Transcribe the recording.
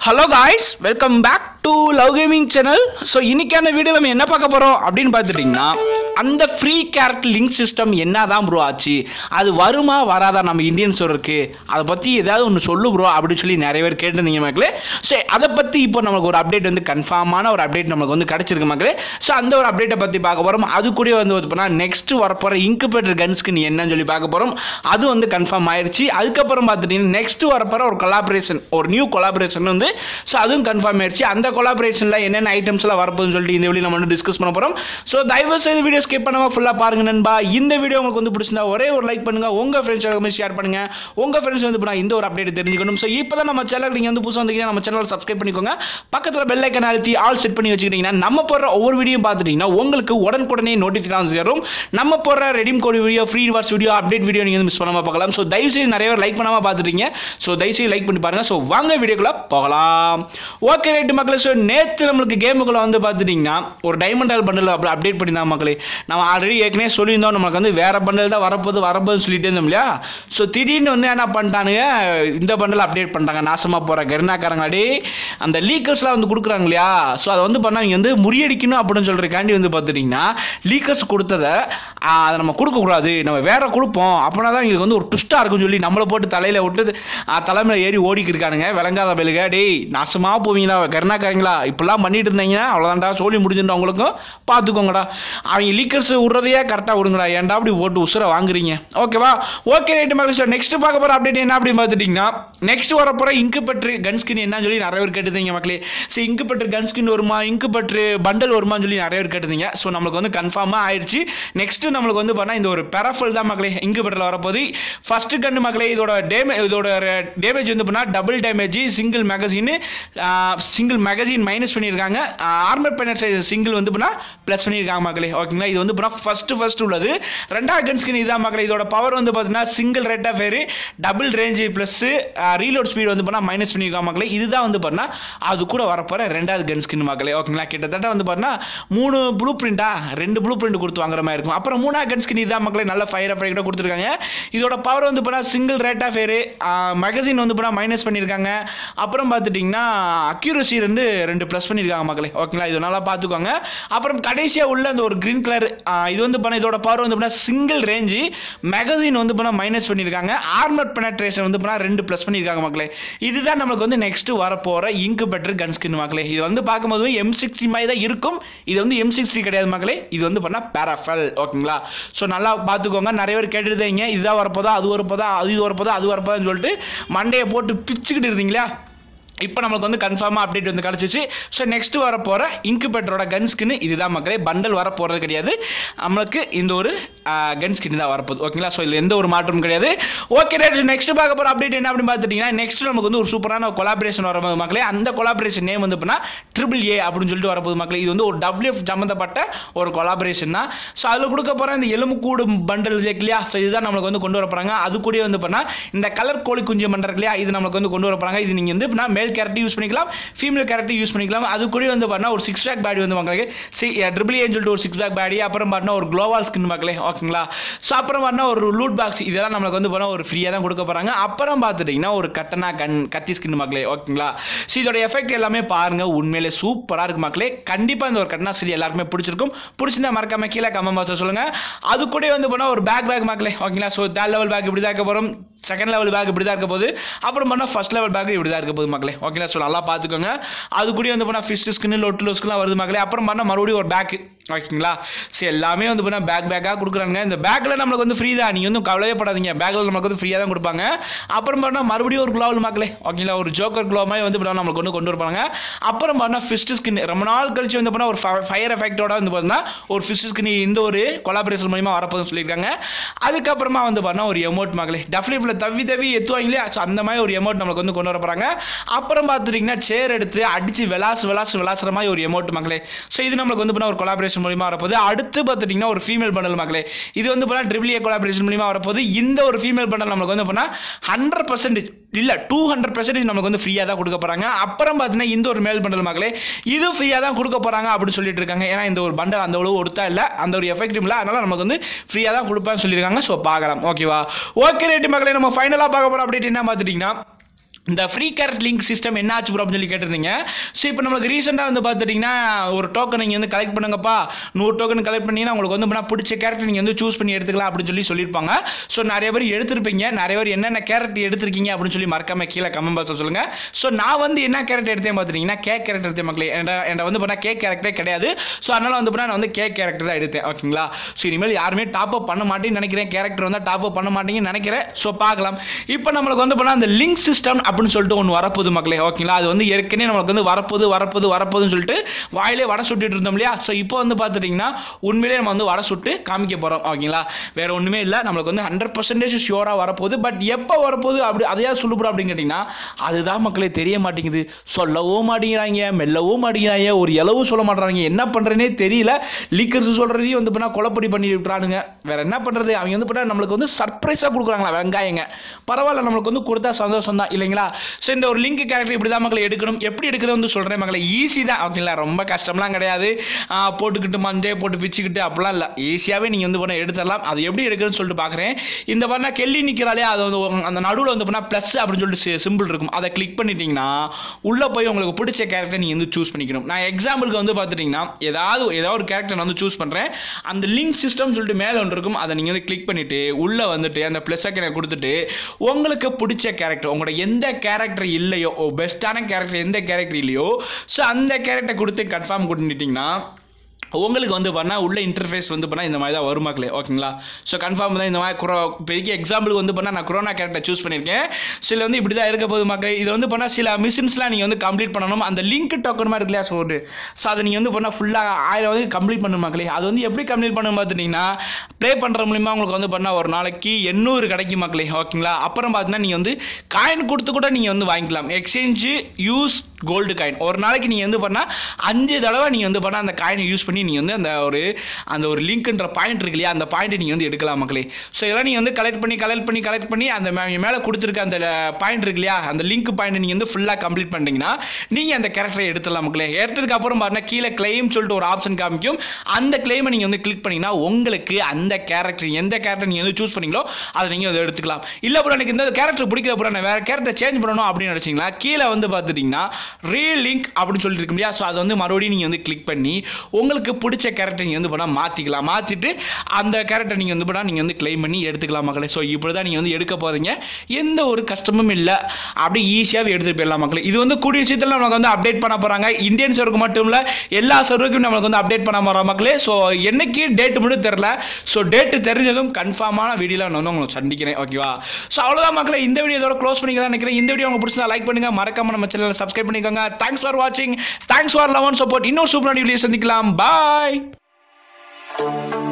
hello guys welcome back to love gaming channel so இன்னைக்கான video நம்ம என்ன பார்க்க போகிறோம் அப்படின்னு பார்த்துட்டிங்கன்னா அந்த ஃப்ரீ கேரக்டர் லிங்க் சிஸ்டம் என்ன தான் ப்ரோ ஆச்சு அது வருமா வராதா நம்ம இந்தியன் சோருக்கு அதை பற்றி ஏதாவது ஒன்று சொல்லு ப்ரோ அப்படின்னு சொல்லி நிறைய பேர் கேட்டிருந்தீங்க மக்களே ஸோ அதை பற்றி இப்போ நமக்கு ஒரு அப்டேட் வந்து கன்ஃபார்மான ஒரு அப்டேட் நமக்கு வந்து கிடச்சிருக்கு மக்களே ஸோ அந்த ஒரு அப்டேட்டை பற்றி பார்க்க போகிறோம் அது கூட வந்து பார்த்தீங்கன்னா நெக்ஸ்ட் வரப்போகிற இன்குபேட்டர் கன்ஸ்க்கு நீ என்னன்னு சொல்லி பார்க்க போகிறோம் அது வந்து கன்ஃபார்ம் ஆயிருச்சு அதுக்கப்புறம் பார்த்துட்டிங்கன்னா நெக்ஸ்ட் வரப்போகிற ஒரு கொலாபரேஷன் ஒரு நியூ கொலாபரேஷன் வந்து ஸோ அதுவும் கன்ஃபார்ம் ஆயிடுச்சு அந்த கொலாபரேஷனில் என்னென்ன ஐட்டம்ஸ்லாம் வரப்போகுதுன்னு சொல்லிட்டு இந்த வீடியோ நம்ம வந்து டிஸ்கஸ் பண்ண போகிறோம் ஸோ தயவு செய்து வீடியோ ஸ்கிப் பண்ணாமல் ஃபுல்லாக பாருங்க நண்பா இந்த வீடியோ உங்களுக்கு வந்து பிடிச்சிருந்தா ஒரே ஒரு லைக் பண்ணுங்க உங்கள் ஃப்ரெண்ட்ஸ் ஷேர் பண்ணுங்க உங்கள் ஃப்ரெண்ட்ஸ் வந்து இப்போ இந்த ஒரு அப்டேட் தெரிஞ்சுக்கணும் ஸோ இப்போ தான் நம்ம சேனல் நீங்கள் வந்து புதுசாக வந்தீங்கன்னா நம்ம சேனல் சப்ஸ்கிரைப் பண்ணிக்கோங்க பக்கத்தில் பெல் ஐக்கன் அழுத்தி ஆல் செட் பண்ணி வச்சுக்கிட்டீங்கன்னா நம்ம போடுற ஒவ்வொரு வீடியோ பார்த்துட்டீங்கன்னா உங்களுக்கு உடனுக்குடனே நோட்டிஃபிகேஷன் சேரும் நம்ம போடுற ரெடீம் கோட் வீடியோ ஃப்ரீ வாட்ஸ் வீடியோ அப்டேட் வீடியோ நீங்கள் மிஸ் பண்ணாமல் பார்க்கலாம் ஸோ தயவுசெய்து நிறைய பேர் லைக் பண்ணாமல் பார்த்துட்டீங்க ஸோ தயவுசெய்து லைக் பண்ணி பாருங்க ஸோ வாங்க வீடியோக்குள்ள போகலாம் ஓகே ரைட்டு மக்களே ஸோ நேற்று நம்மளுக்கு கேமுக்குள்ள வந்து பார்த்துட்டிங்கன்னா ஒரு டைமண்ட் ஆல் பண்டில் அப்படி அப்டேட் பண்ணியிருந்தாங்க மக்களே நம்ம ஆல்ரெடி ஏற்கனவே சொல்லியிருந்தோம் நமக்கு வந்து வேற பண்டில் தான் வரப்போது வரப்போது சொல்லிட்டு இருந்தோம் இல்லையா ஸோ திடீர்னு வந்து என்ன பண்ணிட்டானுங்க இந்த பண்டில் அப்டேட் பண்ணிட்டாங்க நாசமாக போகிற கருணாக்காரங்களாடி அந்த லீக்கர்ஸ்லாம் வந்து கொடுக்குறாங்க இல்லையா ஸோ அதை வந்து பண்ணால் நீங்கள் வந்து முறியடிக்கணும் அப்படின்னு சொல்கிறக்காண்டி வந்து பார்த்துட்டிங்கன்னா லீக்கர்ஸ் கொடுத்ததை ஆ, அதை நம்ம கொடுக்கக்கூடாது நம்ம வேற கொடுப்போம் அப்படின்னா தான் எங்களுக்கு வந்து ஒரு ட்விஸ்ட்டாக இருக்கும்னு சொல்லி நம்மளை போட்டு தலையில் விட்டு ஆ, தலைமையில் ஏறி ஓடிக்கிட்டு இருக்கானுங்க விளங்காத பெலுக டேய் நாசமாக போவீங்களா கருணாக்காரங்களா இப்படிலாம் பண்ணிட்டு இருந்தீங்கன்னா அவ்வளோதான்டா சொல்லி முடிஞ்சுட்டு அவங்களுக்கும் பார்த்துக்கோங்கடா அவங்க லீக்கர்ஸ் விட்றதையே கரெக்டாக விடுங்கடா ஏன்டா அப்படி போட்டு உசுரை வாங்குறீங்க ஓகேவா ஓகே ரைட்டு மக்கள் சார் நெக்ஸ்ட் பார்க்க போகிற அப்டேட் என்ன அப்படின்னு பார்த்துட்டிங்கன்னா நெக்ஸ்ட் வர போகிற இங்கு பற்று கன் ஸ்கின் என்னன்னு சொல்லி நிறைய பேர் கேட்டுருந்தீங்க மக்களே ஸோ இங்கு பற்று கன் ஸ்கின் வருமா இங்கு பற்று பண்டல் வருமான்னு சொல்லி நிறைய பேர் கேட்டிருந்தீங்க ஸோ நம்மளுக்கு வந்து கன்ஃபார்மாக ஆயிடுச்சு நெக்ஸ்ட் நம்மளுக்கு வந்து பண்ணால் இந்த ஒரு பெரஃபல் தான் மக்களே இங்கு பற்றில் வரப்போது ஃபர்ஸ்ட் கன் மக்களே இதோட டேமே இதோட டேமேஜ் வந்து பண்ணால் double damage single magazine single magazine minus பண்ணியிருக்காங்க ஆர்மர் பெனட் சிங்கிள் வந்து பண்ணால் ப்ளஸ் பண்ணியிருக்காங்க மக்களே ஓகேங்களா இது வந்து பண்ணால் ஃபர்ஸ்ட் ஃபர்ஸ்ட் உள்ளது ரெண்டாவது கன் ஸ்கின் இதான் மக்களே இதோட பவர் வந்து பார்த்தீங்கன்னா single rate of fire double range plus reload speed வந்து பண்ணால் மைனஸ் பண்ணியிருக்காங்க மக்களே இதுதான் வந்து பண்ணால் அது கூட வரப்போகிற ரெண்டாவது கன் ஸ்கின் மக்களே ஓகேங்களா கிட்டத்தட்ட வந்து பார்த்தீங்கன்னா மூணு ப்ளூ பிரிண்டா ரெண்டு ப்ளூ பிரிண்ட் கொடுத்து வாங்குற மாதிரி இருக்கும் அப்புறம் மூணாவது கன் ஸ்கின் இதான் மக்களே நல்ல ஃபயர் அஃபெக்டாக கொடுத்துருக்காங்க இதோட பவர் வந்து பண்ணால் single rate of fire magazine வந்து பண்ணால் மைனஸ் பண்ணியிருக்காங்க அப்புறம் பார்த்துட்டிங்கன்னா அக்யூரசி வந்து ரெண்டு ப்ளஸ் பண்ணியிருக்காங்க மக்களே ஓகேங்களா இது நல்லா பார்த்துக்கோங்க அப்புறம் கடைசியாக உள்ள அந்த ஒரு க்ரீன் கலர் இது வந்து பண்ண இதோட பவர் வந்து பண்ணால் சிங்கிள் ரேஞ்சு மேகசின் வந்து பண்ணால் மைனஸ் பண்ணியிருக்காங்க ஆர்மர் பெனட்ரேஷன் வந்து பண்ணால் ரெண்டு ப்ளஸ் பண்ணியிருக்காங்க மக்களே இதுதான் நம்மளுக்கு வந்து நெக்ஸ்ட் வரப்போகிற இங்கு பெட்டர் கன் ஸ்கின் மக்களே இது வந்து பார்க்கும்போது எம் சிக்ஸ்டி மாதிரி தான் இருக்கும் இது வந்து எம் சிக்ஸ்டி கிடையாது மக்களே இது வந்து பண்ணால் பேராஃபல் ஓகேங்களா ஸோ நல்லா பார்த்துக்கோங்க நிறைய பேர் கேட்டுருந்தீங்க இதுதான் வரப்போதா அது வரப்போதா அது இது வரப்போதா அது வரப்போதான்னு சொல்லிட்டு மண்டையை போட்டு பிச்சுக்கிட்டு இருந்தீங்களா இப்போ நம்மளுக்கு வந்து கன்ஃபார்மாக அப்டேட் வந்து கிடச்சிச்சு ஸோ நெக்ஸ்ட் வர போகிற இன்குபேட்டரோட கன் ஸ்கின் இதுதான் மக்களே பண்டல் வர போகிறது கிடையாது நம்மளுக்கு இந்த ஒரு கன் ஸ்கின் தான் வரப்போகுது ஓகேங்களா ஸோ இதில் எந்த ஒரு மாற்றமும் கிடையாது ஓகே ரைட் நெக்ஸ்ட் பார்க்க போகிற அப்டேட் என்ன அப்படின்னு பார்த்துட்டிங்கன்னா நெக்ஸ்ட் நமக்கு வந்து ஒரு சூப்பரான கொலாபரேஷன் வர மக்களே அந்த கொலாபரேஷன் நேம் வந்து பண்ணால் ட்ரிபிள் ஏ அப்படின்னு சொல்லிட்டு வரப்போகுது மக்களே இது வந்து ஒரு டபிள்யூ சம்மந்தப்பட்ட ஒரு கொலாபரேஷன் தான் ஸோ அதில் கொடுக்க போகிற இந்த எலும்புக்கூடு பண்டல் இருக்கு இல்லையா ஸோ இதுதான் நம்மளுக்கு வந்து கொண்டு வர போகிறாங்க அது கூட வந்து பண்ணால் இந்த கலர் கோழி குஞ்சு மண்டல் இருக்கு இல்லையா இது நம்மளுக்கு வந்து கொண்டு வர போகிறாங்க இது நீங்கள் வந்து பண்ணா மேல் கேரக்டர் யூஸ் பண்ணிக்கலாம் ஃபீமேல் கேரக்டர் யூஸ் பண்ணிக்கலாம் அது கூட வந்து பண்ணா ஒரு சிக்ஸ் பேக் பேடி வந்து மக்களுக்கு சி ட்ரிபிள் ஏன்னு சொல்லிட்டு ஒரு சிக்ஸ் பேக் பேடி அப்புறம் பார்த்தா ஒரு க்ளோவால் ஸ்கின் மக்களே ஓகேங்களா ஸோ அப்புறம் பார்த்தா ஒரு லூட் பாக்ஸ் இதெல்லாம் நம்மளுக்கு வந்து பண்ணால் ஒரு ஃப்ரீயாக தான் கொடுக்க போகிறாங்க அப்புறம் பார்த்துட்டிங்கன்னா ஒரு கட்டனா கன் கத்தி ஸ்கின் மக்களே ஓகேங்களா ஸோ இதோட எஃபெக்ட் எல்லாமே பாருங்க உண்மையிலே சூப்பராக இருக்கு மக்களே கண்டிப்பாக இந்த ஒரு கட்டனா சரி எல்லாருக்குமே பிடிச்சிருக்கும் பிடிச்சிருந்தா மறக்காம கீழே கமெண்ட் பாக்ஸில் சொல்லுங்க அது கூட வந்து பண்ணால் ஒரு பேக் பேக் மக்களே ஓகேங்களா ஸோ தேர்ட் லெவல் பேக் இப்படி தான் இருக்க போகிறோம் செகண்ட் லெவல் பேக் இப்படி தான் இருக்க போகுது அப்புறம் பண்ணால் ஃபர்ஸ்ட் லெவல் பேக் இப்படி தான் இருக்க போகுது மக்களே ஓகேங்களா ஸோ நல்லா பார்த்துக்கோங்க அது கூட வந்து பண்ணால் ஃபிஷ் ஸ்கின் லொட்டு ஸ்கின்லாம் வருது மக்களே அப்புறம் பண்ணால் மறுபடியும் ஒரு பேக் ஓகேங்களா சரி எல்லாமே வந்து பண்ணால் பேக் பேக்காக கொடுக்குறாங்க இந்த பேக்கில் நம்மளுக்கு வந்து ஃப்ரீ தான் நீங்கள் வந்து கவலையே படாதீங்க பேக்கில் நமக்கு வந்து ஃப்ரீயாக தான் கொடுப்பாங்க அப்புறம் பண்ணால் மறுபடியும் ஒரு குளோவல் மக்களே ஓகேங்களா ஒரு ஜோக்கர் குளோ மாதிரி வந்து பண்ணால் நம்மளுக்கு வந்து கொண்டு வருவாங்க அப்புறம் பண்ணால் ஃபிஸ்ட் ஸ்கின் ரொம்ப நாள் கழிச்சு வந்து பண்ணால் ஒரு ஃபயர் எஃபெக்டோட வந்து பார்த்தீங்கன்னா ஒரு ஃபிஷ் ஸ்கின் இந்த ஒரு கொலாபரேஷன் மூலியமாக வரப்போகுதுன்னு சொல்லியிருக்காங்க அதுக்கப்புறமா வந்து பண்ணால் ஒரு எமௌண்ட் மக்களே டெஃபினெட்டில் தவி தவி எத்துவாங்களே ஸோ அந்த மாதிரி ஒரு எமௌண்ட் நம்மளுக்கு வந்து கொண்டு வர போகிறாங்க அப்புறம் பார்த்துட்டிங்கன்னா சேர் எடுத்து அடித்து விளாசு விளாசு விளாசுற மாதிரி ஒரு எமௌண்ட் மக்களே ஸோ இது நம்மளுக்கு வந்து பண்ணால் ஒரு கொலாபரேஷன் மூலியமாக வரப்போகுது அடுத்து பார்த்துட்டிங்கன்னா ஒரு ஃபீமேல் பண்டல் மக்களே இது வந்து பண்ணால் ட்ரிபிள் ஏ கொலாபரேஷன் மூலியமாக வரப்போகுது இந்த ஒரு ஃபீமேல் பண்டல் நம்மளுக்கு வந்து பண்ணால் ஹண்ட்ரட் பர்சன்டேஜ் இல்லை டூ ஹண்ட்ரட் பர்சன்டேஜ் நமக்கு வந்து ஃப்ரீயாக தான் கொடுக்க போகிறாங்க அப்புறம் பார்த்தீங்கன்னா இந்த ஒரு மேல் பண்டல் மக்களே இது ஃப்ரீயாக தான் கொடுக்க போகிறாங்க அப்படின்னு சொல்லிட்டு இருக்காங்க ஏன்னா இந்த ஒரு பண்டல் அந்த அளவு ஒருத்தா இல்லை அந்த ஒரு எஃபெக்டிவ் இல்லை அதனால் நமக்கு வந்து ஃப்ரீயாக தான் கொடுப்பேன்னு சொல்லியிருக்காங்க ஸோ பார்க்கலாம் ஓகேவா ஓகே ரேட்டு மக்களே நம்ம ஃபைனலாக பார்க்க போகிறோம் அப்டேட் என்ன பார்த்துட்டிங்கன்னா இந்த ஃப்ரீ கேரட் லிங்க் சிஸ்டம் என்ன ஆச்சு ப்ரோ அப்படின்னு சொல்லி கேட்டிருந்தீங்க ஸோ இப்போ நம்மளுக்கு ரீசெண்டாக வந்து பார்த்துட்டிங்கன்னா ஒரு டோக்கன் நீங்கள் வந்து கலெக்ட் பண்ணுங்கப்பா நூறு டோக்கன் கலெக்ட் பண்ணிங்கன்னா உங்களுக்கு வந்து பண்ணால் பிடிச்ச கேரக்டர் நீங்கள் வந்து சூஸ் பண்ணி எடுத்துக்கலாம் அப்படின்னு சொல்லி சொல்லியிருப்பாங்க ஸோ நிறைய பேர் எடுத்திருப்பீங்க நிறைய பேர் என்னென்ன கேரக்டர் எடுத்திருக்கீங்க அப்படின்னு சொல்லி மறக்காம கீழே கமெண்ட் பாக்ஸில் சொல்லுங்கள் ஸோ நான் வந்து என்ன கேரக்டர் எடுத்தேன் பார்த்துட்டிங்கன்னா கே கேரக்டர் எடுத்தேன் மக்களே என்கிட்ட என்கிட்ட வந்து பண்ணால் கே கேரக்டரே கிடையாது ஸோ அதனால் வந்து பண்ணால் நான் வந்து கே கேரக்டர் தான் எடுத்தேன் ஓகேங்களா ஸோ இனிமேல் யாருமே டாப் அப் பண்ண மாட்டேன்னு நினைக்கிறேன் கேரக்டர் வந்து டாப் அப் பண்ண மாட்டேங்கன்னு நினைக்கிறேன் ஸோ பார்க்கலாம் இப்போ நம்மளுக்கு வந்து பண்ணால் அந்த லிங்க் சிஸ்டம் அப்படின்னு சொல்லிட்டு ஒன்று வரப்போகுது மக்களே ஓகேங்களா அது வந்து ஏற்கனவே நம்மளுக்கு வந்து வரப்போகுது வரப்போகுது வரப்போகுதுன்னு சொல்லிட்டு வாயிலே வடை சுட்டுட்டு இருந்தோம் இல்லையா ஸோ இப்போ வந்து பார்த்துட்டிங்கன்னா உண்மையிலே நம்ம வந்து வடை சுட்டு காமிக்க போகிறோம் ஓகேங்களா வேற ஒன்றுமே இல்லை நம்மளுக்கு வந்து ஹண்ட்ரட் பர்சன்டேஜ் ஷியோராக வரப்போகுது பட் எப்போ வரப்போகுது அப்படி அதையா சொல்லுபுறோம் அப்படின்னு கேட்டிங்கன்னா அதுதான் மக்களே தெரிய மாட்டேங்குது சொல்லவும் மாட்டேங்கிறாங்க மெல்லவும் மாட்டேங்கிறாங்க ஒரு இலவும் சொல்ல மாட்டேறாங்க என்ன பண்ணுறேனே தெரியல லீக்கர்ஸ் சொல்கிறதையும் வந்து பண்ணால் கொலப்படி பண்ணி விட்டுறானுங்க வேற என்ன பண்ணுறது அவங்க வந்து பண்ணால் நம்மளுக்கு வந்து சர்ப்ரைஸாக கொடுக்குறாங்களா வெங்காயங்க பரவாயில்ல நம்மளுக்கு வந்து கொடுத்தா சந்தோஷம் தான் இல்லைங்களா ஸோ இந்த ஒரு லிங்க் கேரக்டர் இப்படி தான் மக்களை எடுக்கணும் எப்படி எடுக்கிறது வந்து சொல்கிறேன் மக்களை ஈஸி தான் ஓகேங்களா ரொம்ப கஷ்டம்லாம் கிடையாது ஆ, போட்டுக்கிட்டு மஞ்சே போட்டு பிச்சுக்கிட்டு அப்படிலாம் இல்லை ஈஸியாகவே நீங்கள் வந்து பண்ண எடுத்துடலாம் அது எப்படி எடுக்கிறதுன்னு சொல்லிட்டு பார்க்குறேன் இந்த பண்ணால் கெல்லி நிற்கிறாலே அது வந்து உங்க- அந்த நடுவில் வந்து பண்ணால் ப்ளஸ் அப்படின்னு சொல்லிட்டு சிம்பிள் இருக்கும் அதை கிளிக் பண்ணிட்டீங்கன்னா உள்ளே போய் உங்களுக்கு பிடிச்ச கேரக்டர் நீங்கள் வந்து சூஸ் பண்ணிக்கணும் நான் எக்ஸாம்பிளுக்கு வந்து பார்த்துட்டிங்கன்னா ஏதாவது ஏதாவது ஒரு கேரக்டர் நான் வந்து சூஸ் பண்ணுறேன் அந்த லிங்க் சிஸ்டம் சொல்லிட்டு மேலே ஒன்று இருக்கும் அதை நீங்கள் வந்து கிளிக் பண்ணிவிட்டு உள்ளே வந்துட்டு அந்த ப்ளஸ் ஐக்கனை கொடுத்துட்டு உங்களுக்கு பிடிச்ச கேரக்டர் உங்களோட எந்த கேரக்டர் இல்லையோ பெஸ்ட்டான கேரக்டர் எந்த கேரக்டர் இல்லையோ ஸோ அந்த கேரக்டர் கொடுத்து கன்ஃபார்ம் கொடுத்துட்டிங்கன்னா உங்களுக்கு வந்து பண்ணால் உள்ள இன்டர்ஃபேஸ் வந்து பண்ணால் இந்த மாதிரி தான் வருமாக்கலே ஓகேங்களா ஸோ கன்ஃபார்ம் தான் இந்த மாதிரி குரோ பெரிய எக்ஸாம்பிளுக்கு வந்து பண்ணால் நான் கொரோனா கேரக்டர் சூஸ் பண்ணியிருக்கேன் சில வந்து இப்படி தான் இருக்க போகுது மக்கள் இது வந்து பண்ணால் சில மிஷின்ஸ்லாம் நீங்கள் வந்து கம்ப்ளீட் பண்ணணும் அந்த லிங்க் டோக்கன் மாதிரி இருக்கு ஸோ ஒரு ஸோ அதை நீங்கள் வந்து பண்ணால் ஃபுல்லாக ஆயிரம் வந்து கம்ப்ளீட் பண்ணணும் மக்களே அது வந்து எப்படி கம்ப்ளீட் பண்ணணும் பார்த்துட்டிங்கன்னா ப்ளே பண்ணுற மூலிமா உங்களுக்கு வந்து பண்ணால் ஒரு நாளைக்கு எண்ணூறு கிடைக்கும் மக்களே ஓகேங்களா அப்புறம் பார்த்தீங்கன்னா நீங்கள் வந்து காயின் கொடுத்து கூட நீங்கள் வந்து வாங்கிக்கலாம் எக்ஸ்சேஞ்சு யூஸ் கோல்டு காயின் ஒரு நாளைக்கு நீங்கள் வந்து பண்ணால் அஞ்சு தடவை நீங்கள் வந்து பண்ணால் அந்த காயினை யூஸ் பண்ணி நீங்கள் வந்து அந்த ஒரு அந்த ஒரு லிங்க்ன்ற பாயிண்ட் இருக்கு இல்லையா அந்த பாயிண்ட்டை நீங்கள் வந்து எடுக்கலாம் மக்களே ஸோ இதெல்லாம் நீங்கள் வந்து கலெக்ட் பண்ணி கலெக்ட் பண்ணி கலெக்ட் பண்ணி அந்த மே- மேலே கொடுத்துருக்க அந்த பாயிண்ட் இருக்கு இல்லையா அந்த லிங்க் பாயிண்ட் நீங்கள் வந்து ஃபுல்லாக கம்ப்ளீட் பண்ணிட்டீங்கன்னா நீங்கள் அந்த கேரக்டரை எடுத்துடலாம் மக்களே எடுத்ததுக்கு அப்புறம் பாருங்க கீழே கிளைம் சொல்லிட்டு ஒரு ஆப்ஷன் காமிக்கும் அந்த கிளைமை நீங்கள் வந்து கிளிக் பண்ணிங்கன்னா உங்களுக்கு அந்த கேரக்டர் எந்த கேரக்டர் நீங்கள் வந்து சூஸ் பண்ணீங்களோ அதை நீங்கள் வந்து எடுத்துக்கலாம் இல்லை அப்புறம் எனக்கு இந்த கேரக்டர் பிடிக்கல அப்புறம் நான் வேறு கேரக்டர் சேஞ்ச் பண்ணணும் அப்படின்னு நினச்சிங்களா கீழே வந்து பார்த்துட்டிங்கன்னா ரீல் லிங்க் அப்படின்னு சொல்லிட்டு இருக்கு இல்லையா ஸோ அதை வந்து மறுபடியும் நீங்கள் வந்து கிளிக் பண்ணி உங்களுக்கு பிடிச்ச கேரக்டர் நீங்கள் வந்து பண்ணால் மாற்றிக்கலாம் மாற்றிட்டு அந்த கேரக்டர் நீங்கள் வந்து பண்ணால் நீங்கள் வந்து கிளைம் பண்ணி எடுத்துக்கலாம் மக்களே ஸோ இப்படி தான் நீங்கள் வந்து எடுக்க போகிறீங்க எந்த ஒரு கஷ்டமும் இல்லை அப்படி ஈஸியாகவே எடுத்துகிட்டு போயிடலாம் மக்களே இது வந்து கூடிய சீக்கிரத்தில் நமக்கு வந்து அப்டேட் பண்ண போகிறாங்க இந்தியன் சர்வருக்கு மட்டும் இல்லை எல்லா சர்வருக்கும் நம்மளுக்கு வந்து அப்டேட் பண்ண போகிறோம் மக்களே ஸோ என்னைக்கு டேட் மட்டும் தெரில ஸோ டேட்டு தெரிஞ்சதும் கன்ஃபார்மான வீடியோவில் நான் வந்து உங்களுக்கு சந்திக்கிறேன் ஓகேவா ஸோ அவ்வளோதான் மக்களே இந்த வீடியோ இதோட க்ளோஸ் பண்ணிக்கலாம் நினைக்கிறேன் இந்த வீடியோ உங்களுக்கு பிடிச்சா லைக் பண்ணுங்க மறக்காம நம்ம சேனலை சப்ஸ்கிரைப் பண்ணிக்கோங்க தேங்க்ஸ் ஃபார் வாட்சிங் thanks for love and support இன்னொரு சூப்பரான வீடியோ சந்திக்கலாம் பாய்